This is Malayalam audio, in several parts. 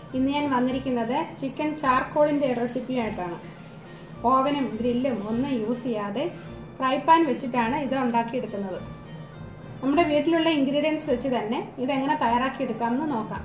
ഇന്ന് ഞാൻ വന്നിരിക്കുന്നത് ചിക്കൻ ചാർക്കോളിന്റെ റെസിപ്പിയായിട്ടാണ് ഓവനും ഗ്രില്ലും ഒന്നും യൂസ് ചെയ്യാതെ ഫ്രൈ പാൻ വെച്ചിട്ടാണ് ഇത് ഉണ്ടാക്കിയെടുക്കുന്നത് നമ്മുടെ വീട്ടിലുള്ള ഇൻഗ്രീഡിയൻസ് വെച്ച് തന്നെ ഇതെങ്ങനെ തയ്യാറാക്കിയെടുക്കാമെന്ന് നോക്കാം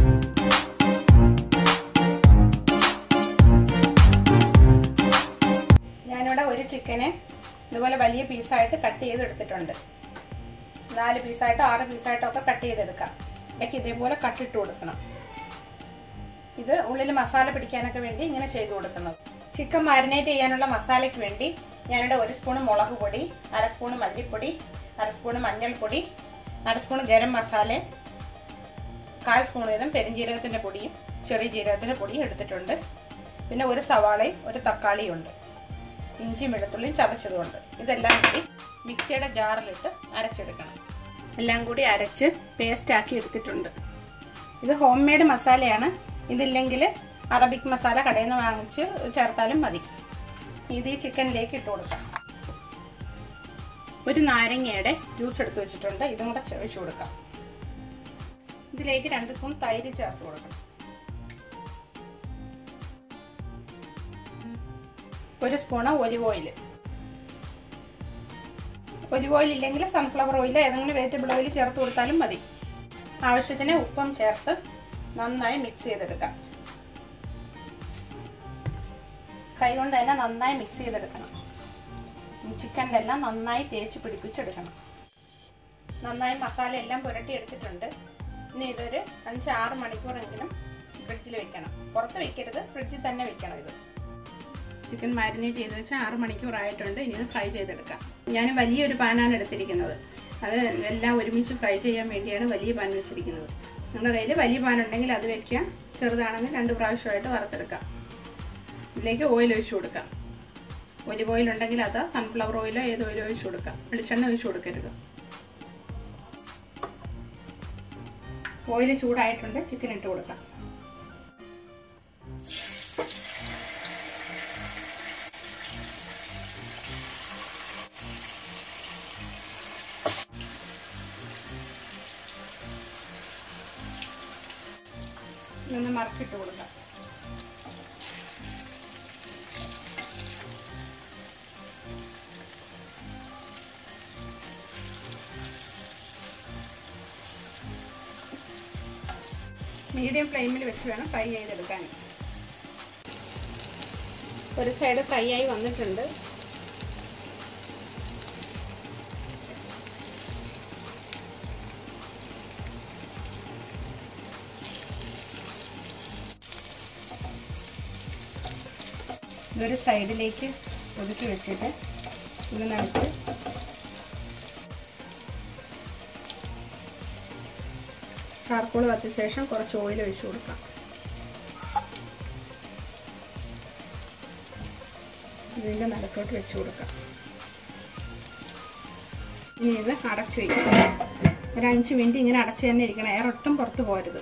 ഞാനിവിടെ ഒരു ചിക്കനെ ഇതുപോലെ വലിയ പീസായിട്ട് കട്ട് ചെയ്തെടുത്തിട്ടുണ്ട് നാല് പീസായിട്ടോ ആറ് പീസായിട്ടോ ഒക്കെ കട്ട് ചെയ്തെടുക്കാം ഇടയ്ക്ക് ഇതേപോലെ കട്ടിട്ട് കൊടുക്കണം ഇത് ഉള്ളിൽ മസാല പിടിക്കാനൊക്കെ വേണ്ടി ഇങ്ങനെ ചെയ്തു കൊടുക്കുന്നത് ചിക്കൻ മാരിനേറ്റ് ചെയ്യാനുള്ള മസാലയ്ക്ക് വേണ്ടി ഞാനിവിടെ ഒരു സ്പൂൺ മുളക് പൊടി അര സ്പൂൺ മല്ലിപ്പൊടി അര സ്പൂൺ മഞ്ഞൾപ്പൊടി അര സ്പൂൺ ഗരം മസാല കാൽ സ്പൂൺ വീതം പെരിഞ്ജീരകത്തിന്റെ പൊടിയും ചെറിയ ജീരകത്തിന്റെ പൊടിയും എടുത്തിട്ടുണ്ട് പിന്നെ ഒരു സവാളയും ഒരു തക്കാളിയും ഉണ്ട് ഇഞ്ചിയും വെളുത്തുള്ളിയും ചതച്ചതുകൊണ്ട് ഇതെല്ലാം കൂടി മിക്സിയുടെ ജാറിലിട്ട് അരച്ചെടുക്കണം എല്ലാം കൂടി അരച്ച് പേസ്റ്റ് ആക്കി എടുത്തിട്ടുണ്ട് ഇത് ഹോം മെയ്ഡ് മസാലയാണ് ഇതില്ലെങ്കിൽ അറബിക് മസാല കടയിൽ നിന്ന് വാങ്ങിച്ച് ചേർത്താലും മതി ഇത് ഈ ചിക്കനിലേക്ക് ഇട്ട് കൊടുക്കാം ഒരു നാരങ്ങയുടെ ജ്യൂസ് എടുത്ത് വെച്ചിട്ടുണ്ട് ഇതും കൂടെ ഒഴിച്ചു കൊടുക്കാം ഇതിലേക്ക് രണ്ട് സ്പൂൺ തൈര് ചേർത്ത് കൊടുക്കണം ഒരു spoon olive oil olive oil ഇല്ലെങ്കിൽ സൺഫ്ലവർ ഓയിൽ ഏതെങ്കിലും വെജിറ്റബിൾ ഓയിൽ ചേർത്ത് കൊടുത്താലും മതി ആവശ്യത്തിന് ഉപ്പും ചേർത്ത് നന്നായി മിക്സ് ചെയ്തെടുക്കാം കൈ കൊണ്ട് തന്നെ നന്നായി മിക്സ് ചെയ്തെടുക്കണം ചിക്കനിലെല്ലാം നന്നായി തേച്ച് പിടിപ്പിച്ചെടുക്കണം നന്നായി മസാല എല്ലാം പുരട്ടി എടുത്തിട്ടുണ്ട് ഇനി ഇതൊരു അഞ്ച് ആറ് മണിക്കൂറെങ്കിലും ഫ്രിഡ്ജിൽ വെക്കണം പുറത്ത് വെക്കരുത് ഫ്രിഡ്ജിൽ തന്നെ വെക്കണം ഇത് ചിക്കൻ മാരിനേറ്റ് ചെയ്ത് വെച്ചാൽ ആറ് മണിക്കൂറായിട്ടുണ്ട് ഇനി ഇത് ഫ്രൈ ചെയ്തെടുക്കാം ഞാൻ വലിയൊരു പാനാണ് എടുത്തിരിക്കുന്നത് അത് എല്ലാം ഒരുമിച്ച് ഫ്രൈ ചെയ്യാൻ വേണ്ടിയാണ് വലിയ പാൻ വെച്ചിരിക്കുന്നത് നിങ്ങളുടെ കയ്യിൽ വലിയ പാൻ ഉണ്ടെങ്കിൽ അത് വെക്കുക ചെറുതാണെങ്കിൽ രണ്ട് പ്രാവശ്യമായിട്ട് വറുത്തെടുക്കാം ഇതിലേക്ക് ഓയിൽ ഒഴിച്ചു കൊടുക്കാം ഒലിവ് ഓയിൽ ഉണ്ടെങ്കിൽ അത് സൺഫ്ലവർ ഓയിലോ ഏത് ഓയിലോ ഒഴിച്ചു കൊടുക്കാം വെളിച്ചെണ്ണ ഒഴിച്ചു കൊടുക്കരുത് ഓയിൽ ചൂടായിട്ടുണ്ട് ചിക്കൻ ഇട്ട് കൊടുക്കാം ഇതൊന്ന് മറച്ചിട്ട് കൊടുക്കാം മീഡിയം ഫ്ലെയിമിൽ വെച്ച് വേണം ഫ്രൈ ചെയ്തെടുക്കാൻ ഒരു സൈഡ് ഫ്രൈ ആയി വന്നിട്ടുണ്ട് ഇതൊരു സൈഡിലേക്ക് ഒതുക്കി വെച്ചിട്ട് ഇതിനകത്ത് ചാർക്കോൾ കത്തിയ ശേഷം കുറച്ച് ഓയിൽ ഒഴിച്ചു കൊടുക്കാം ഇതിൻ്റെ നടുക്കോട്ട് വെച്ച് കൊടുക്കാം ഇനി ഇത് അടച്ചു വയ്ക്കാം ഒരു അഞ്ച് മിനിറ്റ് ഇങ്ങനെ അടച്ചു തന്നെ ഇരിക്കണം എയർ ഒട്ടും പുറത്ത് പോരുത്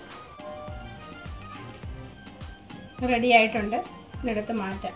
റെഡി ആയിട്ടുണ്ട് ഇതെടുത്ത് മാറ്റാം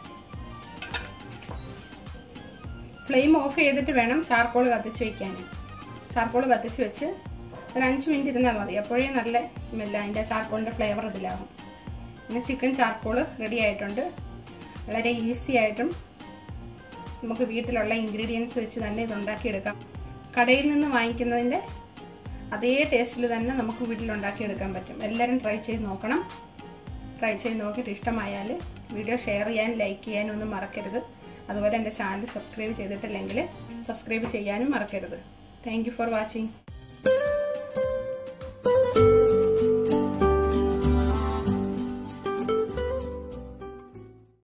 ഫ്ലെയിം ഓഫ് ചെയ്തിട്ട് വേണം ചാർക്കോൾ കത്തിച്ച് വയ്ക്കാൻ ചാർക്കോൾ കത്തിച്ച് വെച്ച് ഒരു അഞ്ച് മിനിറ്റ് ഇരുന്നാൽ മതി അപ്പോഴേ നല്ല സ്മെല്ല് അതിൻ്റെ ചാർക്കോളിൻ്റെ ഫ്ലേവർ ഇതിലാകും പിന്നെ ചിക്കൻ ചാർക്കോൾ റെഡി ആയിട്ടുണ്ട് വളരെ ഈസി ആയിട്ടും നമുക്ക് വീട്ടിലുള്ള ഇൻഗ്രീഡിയൻസ് വെച്ച് തന്നെ ഇത് ഉണ്ടാക്കിയെടുക്കാം കടയിൽ നിന്ന് വാങ്ങിക്കുന്നതിൻ്റെ അതേ ടേസ്റ്റിൽ തന്നെ നമുക്ക് വീട്ടിൽ ഉണ്ടാക്കിയെടുക്കാൻ പറ്റും എല്ലാവരും ട്രൈ ചെയ്ത് നോക്കണം ട്രൈ ചെയ്ത് നോക്കിയിട്ട് ഇഷ്ടമായാൽ വീഡിയോ ഷെയർ ചെയ്യാനും ലൈക്ക് ചെയ്യാനും ഒന്നും മറക്കരുത് അതുപോലെ എൻ്റെ ചാനൽ സബ്സ്ക്രൈബ് ചെയ്തിട്ടില്ലെങ്കിൽ സബ്സ്ക്രൈബ് ചെയ്യാനും മറക്കരുത് താങ്ക് ഫോർ വാച്ചിങ്